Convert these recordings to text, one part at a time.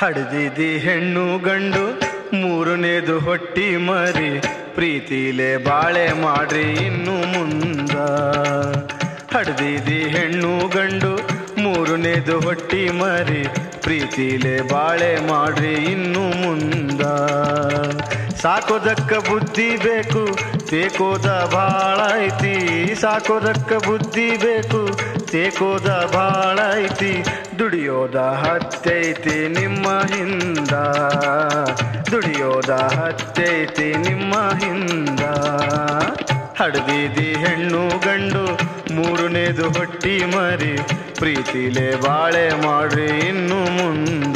ಹಡ್ದಿದಿ ಹೆಣ್ಣು ಗಂಡು ಮೂರನೇದು ಹೊಟ್ಟಿ ಮರಿ ಪ್ರೀತಿಲೆ ಬಾಳೆ ಮಾಡ್ರಿ ಇನ್ನು ಮುಂದ ಹಡ್ದಿದಿ ಹೆಣ್ಣು ಗಂಡು ಮೂರನೇದು ಹೊಟ್ಟಿ ಮರಿ ಪ್ರೀತಿಲೆ ಬಾಳೆ ಮಾಡ್ರಿ ಇನ್ನು ಮುಂದ ಸಾಕೋದಕ್ಕ ಬುದ್ಧಿ ಬೇಕು ತೇಕೋದ ಭಾಳ ಐತಿ ಸಾಕೋದಕ್ಕ ಬುದ್ಧಿ ಬೇಕು ತೇಕೋದ ಭಾಳ ಐತಿ ದುಡಿಯೋದ ಹತ್ತೈತಿ ನಿಮ್ಮ ಹಿಂದ ದುಡಿಯೋದ ಹತ್ತೈತಿ ನಿಮ್ಮ ಹಿಂದ ಹಡ್ದಿದಿ ಹೆಣ್ಣು ಗಂಡು ಮೂರನೇದು ಹೊಟ್ಟಿ ಮರಿ ಪ್ರೀತಿಲೆ ಬಾಳೆ ಮಾಡ್ರಿ ಇನ್ನು ಮುಂದ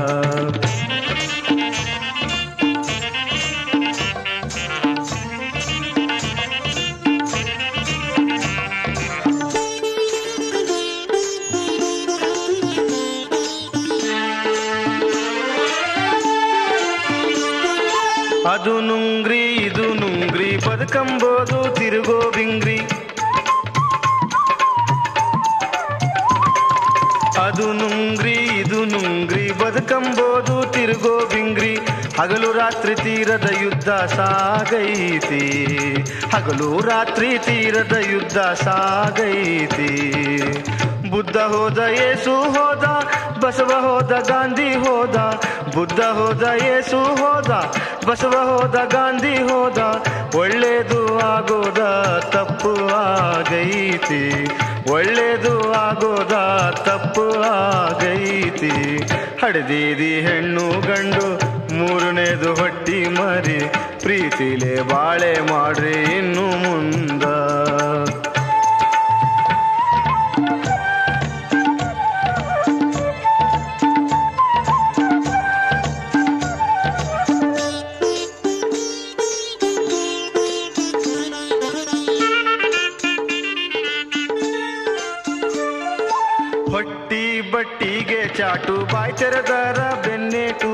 ಅದು ನುಂಗ್ರಿ ಇದು ನುಂಗ್ರಿ ಬದುಕಂಬೋದು ತಿರುಗೋ ಬಿಂಗ್ರಿ ಅದು ನುಂಗ್ರಿ ಇದು ನುಂಗ್ರಿ ಬದುಕಂಬೋದು ತಿರುಗೋ ಬಿಂಗ್ರಿ ಹಗಲು ರಾತ್ರಿ ತೀರದ ಯುದ್ಧ ಸಾಗೈತಿ ಹಗಲು ರಾತ್ರಿ ತೀರದ ಯುದ್ಧ ಸಾಗೈತಿ ಬುದ್ಧ ಹೋದ ಯೇಸು ಹೋದ ಬಸವ ಹೋದ ಗಾಂಧಿ ಹೋದ ಬುದ್ಧ ಹೋದ ಯೇಸು ಹೋದ ಬಸವ ಹೋದ ಗಾಂಧಿ ಹೋದ ಒಳ್ಳೇದು ಆಗೋದ ತಪ್ಪು ಆಗೈತಿ ಒಳ್ಳೇದು ಆಗೋದ ತಪ್ಪು ಆಗೈತಿ ಹಡ್ದಿದಿ ಹೆಣ್ಣು ಗಂಡು ಮೂರನೇದು ಹೊಟ್ಟಿ ಮರಿ ಪ್ರೀತಿಲೆ ಬಾಳೆ ಮಾಡ್ರಿ ಇನ್ನು ಮುಂದ ಹೊಟ್ಟಿ ಬಟ್ಟಿಗೆ ಚಾಟು ಬಾಯ್ ತೆರೆದರ ಬೆನ್ನೇಟು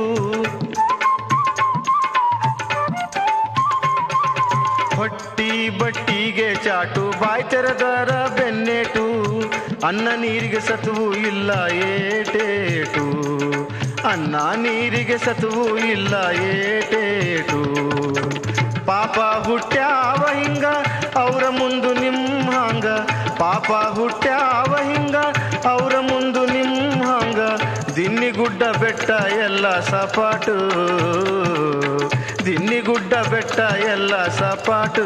ಹೊಟ್ಟಿ ಬಟ್ಟಿಗೆ ಚಾಟು ಬಾಯ್ ತೆರೆದರ ಬೆನ್ನೇಟು ಅನ್ನ ನೀರಿಗೆ ಸತ್ವು ಇಲ್ಲ ಏಟೇಟು ಅನ್ನ ನೀರಿಗೆ ಸತ್ವು ಇಲ್ಲ ಏಟೇಟು ಪಾಪ ಹುಟ್ಟ್ಯಾವ ಹಿಂಗ ಅವರ ಮುಂದು ನಿಮ್ಮ ಹಂಗ ಪಾಪ ಹುಟ್ಟ್ಯಾವ ಹಿಂಗ ಅವರ ಮುಂದು ನಿಮ್ಮ ಹಂಗ ದಿನ್ನಿಗುಡ್ಡ ಬೆಟ್ಟ ಎಲ್ಲ ಸಪಾಟು ದಿನ್ನಿಗುಡ್ಡ ಬೆಟ್ಟ ಎಲ್ಲ ಸಪಾಟು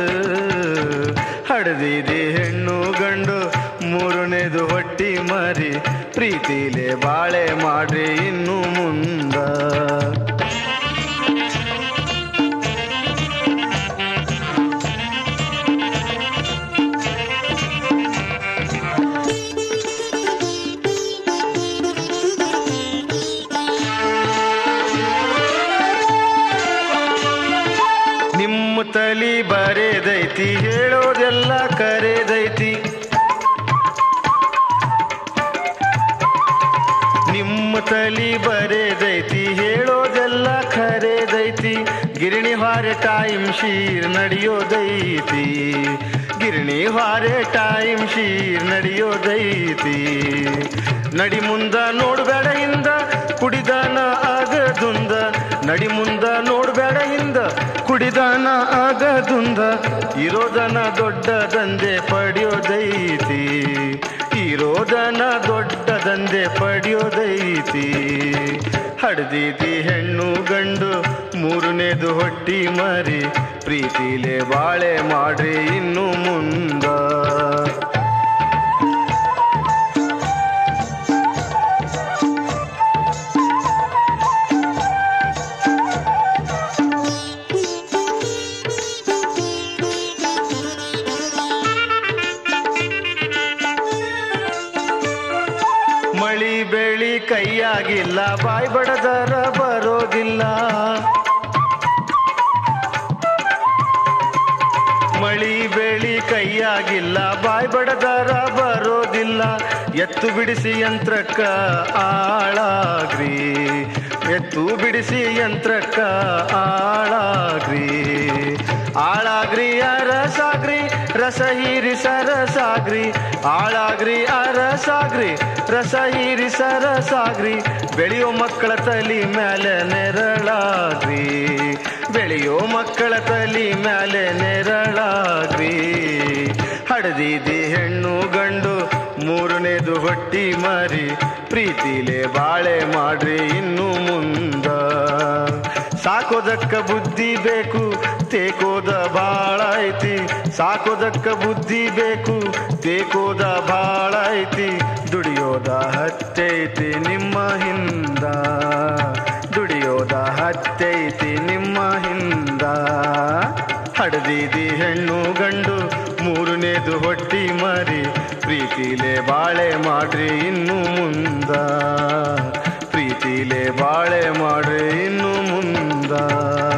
ಹಡ್ದಿದಿ ಹೆಣ್ಣು ಗಂಡು ಮೂರನೇದು ಹೊಟ್ಟಿ ಮರಿ ಪ್ರೀತಿಲೆ ಬಾಳೆ ಮಾಡ್ರಿ ಇನ್ನು ಮುಂದ ನಿಮ್ಮ ತಲಿ ಬರೇದೈತಿ ಹೇಳೋದೆಲ್ಲ ಕರೆದೈತಿ ನಿಮ್ಮ ತಲಿ ಬರೇದೈತಿ ಹೇಳೋದೆಲ್ಲ ಖರೇದೈತಿ ಗಿರಣಿ ಹಾರೆ ಟೈಮ್ ಶೀರ್ ನಡೆಯೋದೈತಿ ಗಿರಣಿ ಹಾರೆ ಟೈಮ್ ಶೀರ್ ನಡೆಯೋದೈತಿ ನಡಿ ಮುಂದ ನೋಡ್ಬೇಡ ಹಿಂದ ಕುಡಿದಾನ ಆಗದುಂದ ನಡಿ ಮುಂದ ನೋಡ್ಬೇಡ ಹಿಂದ ಕುಡಿದಾನ ಆಗದುಂದ ಇರೋದನ ದೊಡ್ಡ ದಂಧೆ ಪಡೆಯೋದೈತಿ ಇರೋದನ ದೊಡ್ಡ ದಂಧೆ ಪಡೆಯೋದೈತಿ ಹಡ್ದೀತಿ ಹೆಣ್ಣು ಗಂಡು ಮೂರನೇದು ಹೊಟ್ಟಿ ಮರಿ ಪ್ರೀತಿಲೆ ಬಾಳೆ ಮಾಡ್ರಿ ಇನ್ನು ಮುಂದ ಮಳಿ ಬೆಳಿ ಕೈಯಾಗಿಲ್ಲ ಬಾಯ್ ಬಡದರ ಬರೋದಿಲ್ಲ ಮಳಿ ಬೆಳಿ ಕೈಯಾಗಿಲ್ಲ ಬಾಯ್ ಬಡದರ ಬರೋದಿಲ್ಲ ಎತ್ತು ಬಿಡಿಸಿ ಯಂತ್ರಕ್ಕ ಆಳಾಗ್ರಿ ಎತ್ತು ಬಿಡಿಸಿ ಯಂತ್ರಕ್ಕ ಆಳಾಗ್ರಿ ಆಳಾಗ್ರಿ ಅರಸಾಗ್ರಿ ರಸ ಹೀರಿ ಸರಸಾಗ್ರಿ ಆಳಾಗ್ರಿ ಅರಸಾಗ್ರಿ ರಸ ಹೀರಿ ಸರಸಾಗ್ರಿ ಬೆಳೆಯೋ ಮಕ್ಕಳ ತಲಿ ಮೇಲೆ ನೆರಳಾಗ್ರಿ ಬೆಳೆಯೋ ಮಕ್ಕಳ ತಲಿ ಮೇಲೆ ನೆರಳಾಗ್ರಿ ಹಡದಿದಿ ಹೆಣ್ಣು ಗಂಡು ಮೂರನೇದು ಹೊಟ್ಟಿ ಮರಿ ಪ್ರೀತಿಲೆ ಬಾಳೆ ಮಾಡ್ರಿ ಇನ್ನು ಮುಂದ ಸಾಕೋದಕ್ಕ ಬುದ್ಧಿ ಬೇಕು ತೇಕೋದ ಬಾಳ ಐತಿ ಸಾಕೋದಕ್ಕ ಬುದ್ಧಿ ಬೇಕು ತೇಕೋದ ಬಾಳ ಐತಿ ದುಡಿಯೋದ ಹತ್ತೈತಿ ನಿಮ್ಮ ಹಿಂದ ದುಡಿಯೋದ ಹತ್ತೈತಿ ನಿಮ್ಮ ಹಿಂದ ಹಡದಿದಿ ಹೆಣ್ಣು ಗಂಡು ಮೂರನೇದು ಹೊಟ್ಟಿ ಮರಿ ಪ್ರೀತಿಲೆ ಬಾಳೆ ಮಾಡ್ರಿ ಇನ್ನು ಮುಂದ ಪ್ರೀತಿಲೆ ಬಾಳೆ ಮಾಡ್ರಿ ಇನ್ನು ಮುಂದ